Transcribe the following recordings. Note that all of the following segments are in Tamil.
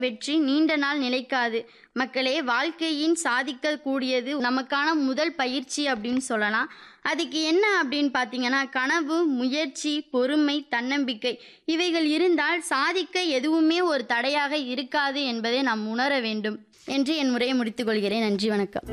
வெற்றி நீண்ட நாள் நிலைக்காது மக்களே வாழ்க்கையின் சாதிக்கக்கூடியது நமக்கான முதல் பயிற்சி அப்படின்னு சொல்லலாம் அதுக்கு என்ன அப்படின்னு பார்த்தீங்கன்னா கனவு முயற்சி பொறுமை தன்னம்பிக்கை இவைகள் இருந்தால் சாதிக்க எதுவுமே ஒரு தடையாக இருக்காது என்பதை நாம் உணர வேண்டும் என்று என் உரையை முடித்துக் கொள்கிறேன் நன்றி வணக்கம்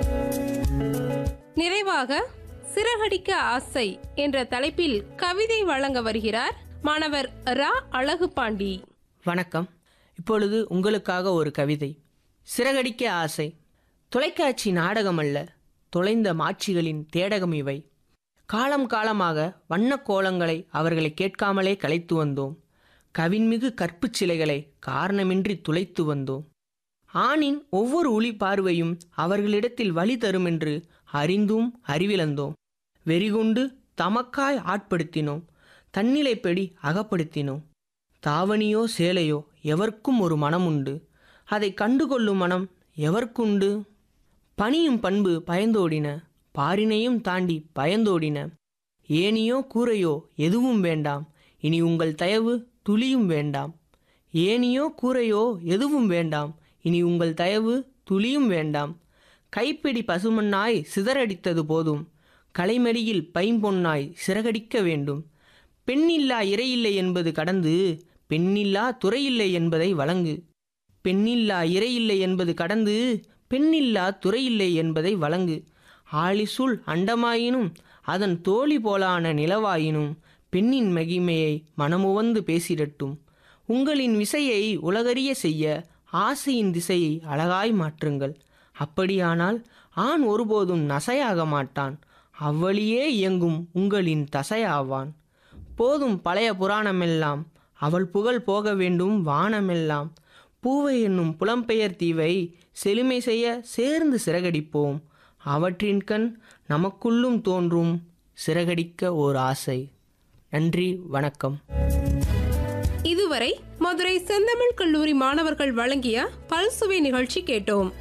நிறைவாக சிறகடிக்க ஆசை என்ற தலைப்பில் கவிதை வழங்க வருகிறார் மாணவர் ரா அழகுபாண்டி வணக்கம் இப்பொழுது உங்களுக்காக ஒரு கவிதை சிறகடிக்க ஆசை தொலைக்காட்சி நாடகம் அல்ல தொலைந்த மாட்சிகளின் தேடகம் இவை காலம் காலமாக வண்ணக் கோலங்களை அவர்களை கேட்காமலே கலைத்து வந்தோம் கவின்மிகு கற்புச் சிலைகளை காரணமின்றி துளைத்து வந்தோம் ஆணின் ஒவ்வொரு ஒளி பார்வையும் அவர்களிடத்தில் வழி தரும் என்று அறிந்தும் அறிவிழந்தோம் வெறிகொண்டு தமக்காய் ஆட்படுத்தினோம் தன்னிலைப்படி அகப்படுத்தினோம் தாவணியோ சேலையோ எவர்க்கும் ஒரு மனம் உண்டு அதை கண்டுகொள்ளும் மனம் எவர்க்குண்டு பணியும் பண்பு பயந்தோடின பாரினையும் தாண்டி பயந்தோடின ஏனியோ கூரையோ எதுவும் வேண்டாம் இனி உங்கள் தயவு துளியும் வேண்டாம் ஏனியோ கூரையோ எதுவும் வேண்டாம் இனி உங்கள் தயவு துளியும் வேண்டாம் கைப்பிடி பசுமண்ணாய் சிதறடித்தது போதும் கலைமடியில் பைம்பொன்னாய் சிறகடிக்க வேண்டும் பெண்ணில்லா இறையில்லை என்பது கடந்து பெண்ணில்லா துறையில்லை என்பதை வழங்கு பெண்ணில்லா இறையில்லை என்பது கடந்து பெண்ணில்லா துறையில்லை என்பதை வழங்கு ஆலிசூல் அண்டமாயினும் அதன் தோழி போலான நிலவாயினும் பெண்ணின் மகிமையை மனமுவந்து பேசிடட்டும் உங்களின் விசையை உலகறிய செய்ய ஆசையின் திசையை அழகாய் மாற்றுங்கள் அப்படியானால் ஆண் ஒருபோதும் நசையாக மாட்டான் அவ்வழியே இயங்கும் உங்களின் தசையாவான் போதும் பழைய புராணமெல்லாம் அவள் புகழ் போக வேண்டும் வானமெல்லாம் பூவை என்னும் புலம்பெயர் தீவை செழுமை செய்ய சேர்ந்து சிறகடிப்போம் அவற்றின் கண் நமக்குள்ளும் தோன்றும் சிறகடிக்க ஓர் ஆசை நன்றி வணக்கம் இதுவரை மதுரை செந்தமிழ் கல்லூரி மாணவர்கள் வழங்கிய பல்சுவை நிகழ்ச்சி கேட்டோம்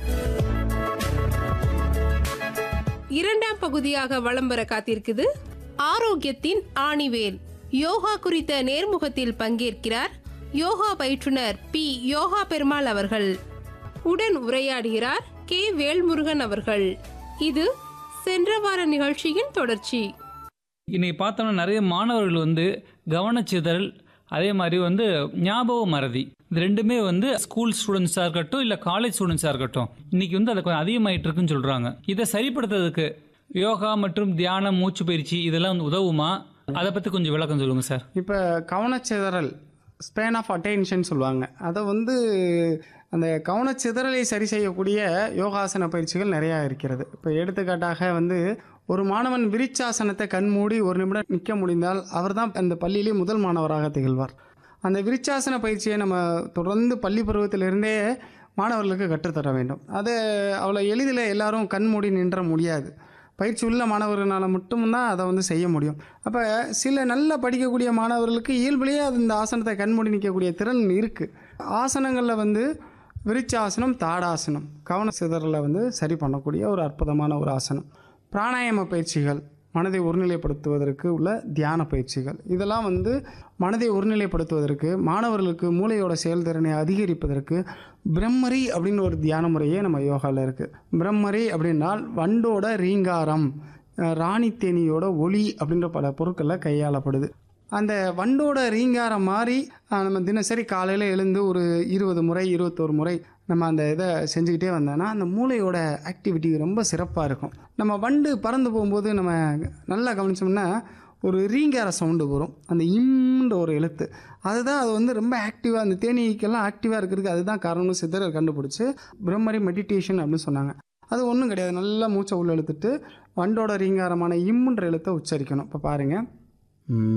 இரண்டாம் பகுதியாக வலம் வர காத்திருக்குது ஆரோக்கியத்தின் ஆணிவேல் யோகா குறித்த நேர்முகத்தில் பங்கேற்கிறார் யோகா பயிற்றுனர் பி யோகா பெருமாள் அவர்கள் உடன் உரையாடுகிறார் கே வேல்முருகன் அவர்கள் இது சென்ற வார நிகழ்ச்சியின் தொடர்ச்சி இன்னைக்கு பார்த்தோம்னா நிறைய மாணவர்கள் வந்து கவனச்சிதறல் அதே மாதிரி வந்து ஞாபக மறதி இது ரெண்டுமே வந்து ஸ்கூல் ஸ்டூடெண்ட்ஸாக இருக்கட்டும் இல்லை காலேஜ் ஸ்டூடெண்ட்ஸாக இருக்கட்டும் இன்னைக்கு வந்து அது கொஞ்சம் அதிகமாயிட்டு இருக்குன்னு சொல்கிறாங்க இதை சரிப்படுத்துறதுக்கு யோகா மற்றும் தியானம் மூச்சு பயிற்சி இதெல்லாம் வந்து உதவுமா அதை பற்றி கொஞ்சம் விளக்கம் சொல்லுங்க சார் இப்போ கவனச்சிதறல் ஸ்பேன் ஆஃப் அட்டென்ஷன் சொல்லுவாங்க அதை வந்து அந்த கவனச்சிதறலை சரி செய்யக்கூடிய யோகாசன பயிற்சிகள் நிறையா இருக்கிறது இப்போ எடுத்துக்காட்டாக வந்து ஒரு மாணவன் விரிச்சாசனத்தை கண்மூடி ஒரு நிமிடம் நிற்க முடிந்தால் அவர்தான் அந்த பள்ளியிலே முதல் மாணவராக திகழ்வார் அந்த விரிச்சாசன பயிற்சியை நம்ம தொடர்ந்து பள்ளி பருவத்திலிருந்தே மாணவர்களுக்கு கற்றுத்தர வேண்டும் அது அவ்வளோ எளிதில் எல்லாரும் கண்மூடி நின்ற முடியாது பயிற்சி உள்ள மாணவர்களால் மட்டும்தான் அதை வந்து செய்ய முடியும் அப்போ சில நல்ல படிக்கக்கூடிய மாணவர்களுக்கு இயல்பிலேயே அது இந்த ஆசனத்தை கண்மூடி நிற்கக்கூடிய திறன் இருக்குது ஆசனங்களில் வந்து விருச்சாசனம் தாடாசனம் கவன சிதறலை வந்து சரி பண்ணக்கூடிய ஒரு அற்புதமான ஒரு ஆசனம் பிராணாயாம பயிற்சிகள் மனதை ஒருநிலைப்படுத்துவதற்கு உள்ள தியான பயிற்சிகள் இதெல்லாம் வந்து மனதை ஒருநிலைப்படுத்துவதற்கு மாணவர்களுக்கு மூளையோட செயல்திறனை அதிகரிப்பதற்கு பிரம்மரி அப்படின்னு ஒரு தியான முறையே நம்ம யோகாவில் இருக்குது பிரம்மரி அப்படின்னால் வண்டோட ரீங்காரம் அஹ், ராணி தேனியோட ஒளி அப்படின்ற பல பொருட்களில் கையாளப்படுது அந்த வண்டோட ரீங்காரம் மாதிரி அஹ், நம்ம தினசரி காலையில் எழுந்து ஒரு இருபது முறை இருபத்தோரு முறை நம்ம அந்த இதை செஞ்சுக்கிட்டே வந்தோன்னா அந்த மூளையோட ஆக்டிவிட்டி ரொம்ப சிறப்பாக இருக்கும் நம்ம வண்டு பறந்து போகும்போது நம்ம நல்லா கவனிச்சோம்னா ஒரு ரீங்கார சவுண்டு வரும் அந்த இம்ன்ற ஒரு எழுத்து அதுதான் அது வந்து ரொம்ப ஆக்டிவாக அந்த தேனீக்கெல்லாம் ஆக்டிவாக இருக்கிறதுக்கு அதுதான் காரணம்னு சித்தர் கண்டுபிடிச்சி பிரம்மரி மெடிடேஷன் அப்படின்னு சொன்னாங்க அது ஒன்றும் கிடையாது நல்லா மூச்சை உள்ள இழுத்துட்டு வண்டோட ரீங்காரமான இம்முன்ற எழுத்தை உச்சரிக்கணும் இப்போ பாருங்கள்